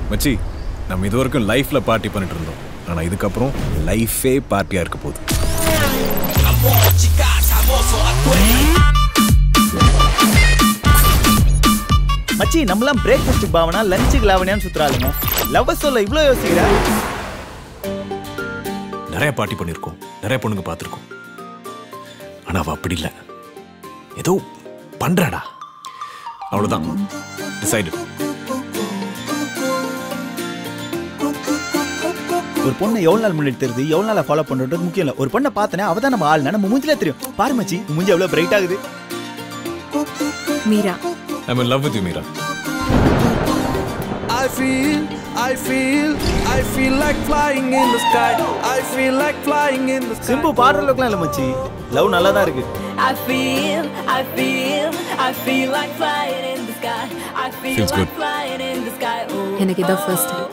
மச்சி நம்ம இது வரைக்கும் லைஃப்ல பார்ட்டி பண்ணிட்டு இருந்தோம் ஆனா இதுக்கப்புறம் லைஃபே பார்ட்டியா இருக்க போகுது மச்சி நம்மலாம் பிரேக்ஃபாஸ்ட் பாவனா லஞ்சுக்கு லாவணியான்னு சுத்துறாளுங்க லவ் சொல்ல இவ்ளோ யோசிக்கிற நிறைய பார்ட்டி பண்ணியிருக்கோம் நிறைய பொண்ணுங்க பார்த்துருக்கோம் ஆனா அவ அப்படி இல்லை ஏதோ பண்றாடா அவ்வளவுதான் டிசைடு ஒரு பொண்ணை எவ்வளவு நாள் முன்னாடி தெரியுது எவ்வளவு நாள் ஃபாலோ பண்றது முக்கியம் இல்ல ஒரு பொண்ணை பார்த்தனே அவ தான் நம்ம ஆள்னா நம்ம மூஞ்சிலே தெரியும் பாரு மச்சி உன் மூஞ்சி எவ்வளவு பிரைட் ஆகுது Meera I mean love with you Meera I feel, I feel, I feel like flying in the sky. I feel like flying in the sky. Simbu பாடுற அளவுக்குலாம் இல்ல மச்சி லவ் நல்லா தான் இருக்கு I feel, I feel, I feel like flying in the sky. I feel Feels like good. flying in the sky. Oh, எனக்கு இதான் first time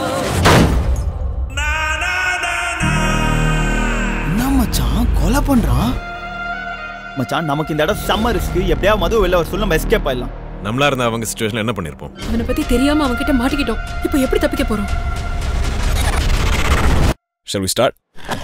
என்ன மச்சான் கொலை பண்றான் மச்சான் நமக்கு இந்த இடம் செம்ம ரிஸ்க் எப்படியா மது வெளில வர சொல்ல நம்ம எஸ்கேப் ஆயிடலாம் நம்மளா இருந்த அவங்க சுச்சுவேஷன் என்ன பண்ணிருப்போம் அவனை பத்தி தெரியாம அவன்கிட்ட மாட்டிக்கிட்டோம் இப்போ எப்படி தப்பிக்க போறோம் ஷல் வி ஸ்டார்ட்